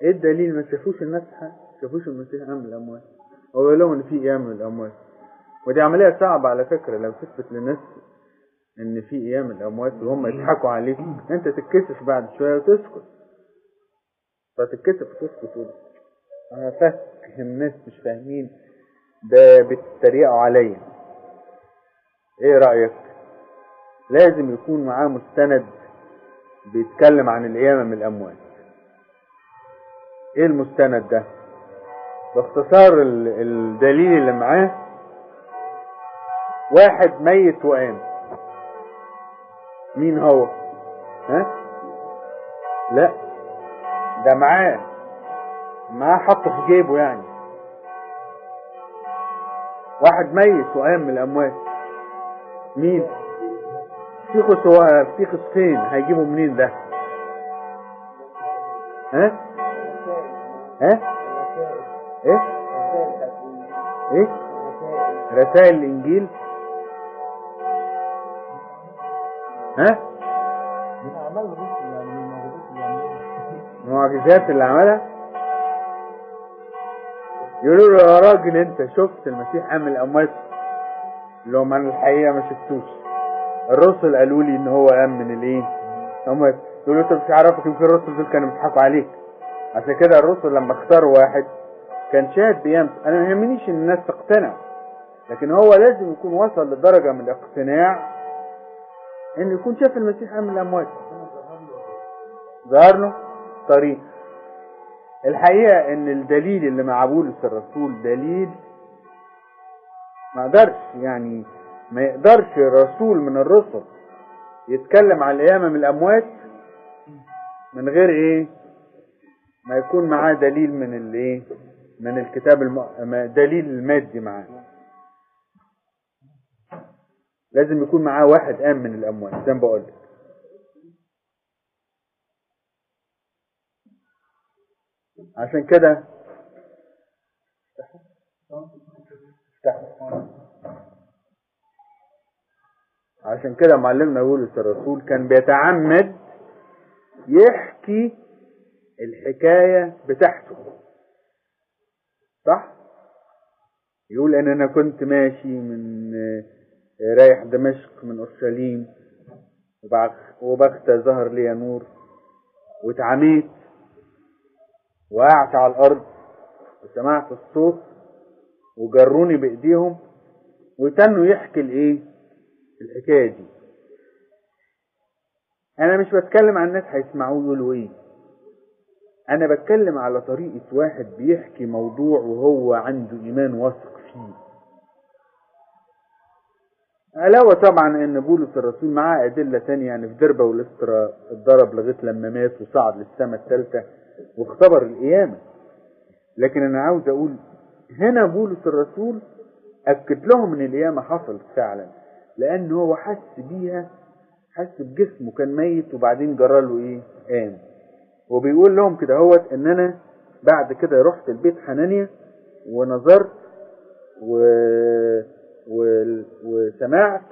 ايه الدليل ما شافوش الناس ما شافوش المسيح قام من الاموات هو يقول لهم ان في قيام من الاموات ودي عمليه صعبه على فكره لو تثبت للناس ان في قيام من الاموات وهم يضحكوا عليك انت تتكسف بعد شويه وتسكت فتتكسف وتسكت وتقول انا فاهم ناس مش فاهمين ده بيتريقوا عليا ايه رايك لازم يكون معاه مستند بيتكلم عن القيامه من الاموات ايه المستند ده باختصار ال- الدليل اللي معاه واحد ميت وقام مين هو ها لا ده معاه معاه حطه في جيبه يعني واحد ميت وقام من الاموات مين فيخس هو فيخس فين هيجيبه منين ده ها ها ايه ايه رسائل الانجيل ها المعجزات اللي عملها يقولوا له يا راجل انت شفت المسيح قام من الاموات لو ما انا الحقيقه ما شفتوش الرسل قالوا لي ان هو قام من الايه اموات يقولوا انت مش عارفك يمكن الرسل دول كانوا بيضحكوا عليك عشان كده الرسل لما اختاروا واحد كان شاهد بقيامته انا ما يهمنيش ان الناس تقتنع لكن هو لازم يكون وصل لدرجه من الاقتناع ان يكون شاف المسيح قام من الاموات ظهر له طريق الحقيقه ان الدليل اللي مع بولس الرسول دليل ما قدرش يعني ما يقدرش رسول من الرسل يتكلم عن القيامه من الاموات من غير ايه ما يكون معاه دليل من الايه من الكتاب الم... ما- دليل المادي معاه لازم يكون معاه واحد قام من الاموات زي ما بقول لك عشان كده افتحوا. عشان كده معلمنا بولس الرسول كان بيتعمد يحكي الحكاية بتاعته صح يقول ان انا كنت ماشي من آه، رايح دمشق من اورشليم وبعخ- وبخت ظهر لي نور واتعميت وقعت على الارض وسمعت الصوت وجروني بايديهم وتنوا يحكي الايه الحكايه دي انا مش بتكلم عن الناس هيسمعوه يقولوا ايه انا بتكلم على طريقة واحد بيحكي موضوع وهو عنده ايمان واثق فيه علاوة طبعا ان بولس الرسول معاه ادلة تانية يعني في دربة والاسترا اتضرب لغاية لما مات وصعد للسماء الثالثة واختبر القيامة لكن انا عاوز اقول هنا بولس الرسول اكد لهم ان القيامة حصلت فعلا لان هو حس بيها حس بجسمه كان ميت وبعدين جراله ايه قام وبيقول لهم كده هوت ان انا بعد كده رحت البيت حنانيا ونظرت و... و... وسمعت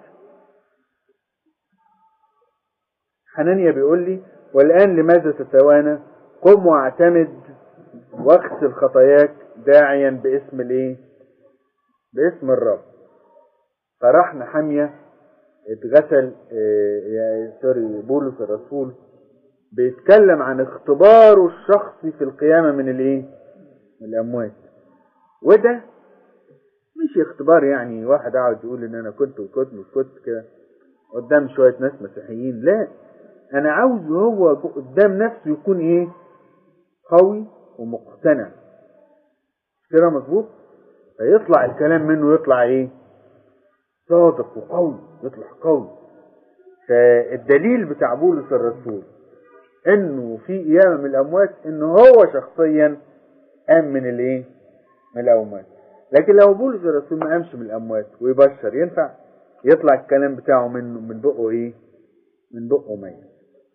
حنانيا بيقول لي والآن لماذا تتوانى قم واعتمد واغسل خطاياك داعيا باسم الايه باسم الرب فراح نحمية اتغسل آه، يا سوري بولس الرسول بيتكلم عن اختباره الشخصي في القيامة من الايه من الاموات وده مش اختبار يعني واحد قاعد يقول ان انا كنت وكنت وكنت كده قدام شوية ناس مسيحيين لا انا عاوز هو جو- قدام نفسه يكون ايه قوي ومقتنع كده مظبوط فيطلع الكلام منه يطلع ايه صادق وقوي يطلع قوي فالدليل بتاع بولس الرسول انه في قيامه من الاموات انه هو شخصيا قام من الايه من الاموات لكن لو بولس الرسول ما قامش من الاموات ويبشر ينفع يطلع الكلام بتاعه منه من بقه ايه من بقه ميت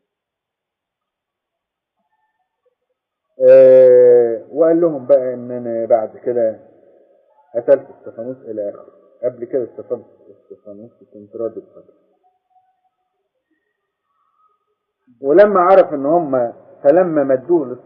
آه وقال لهم بقى ان انا بعد كده قتلت استفانوس الى اخره قبل كده استفانوس استفانوس كنت راضي بقدر ولما عرف ان هم فلما مدوه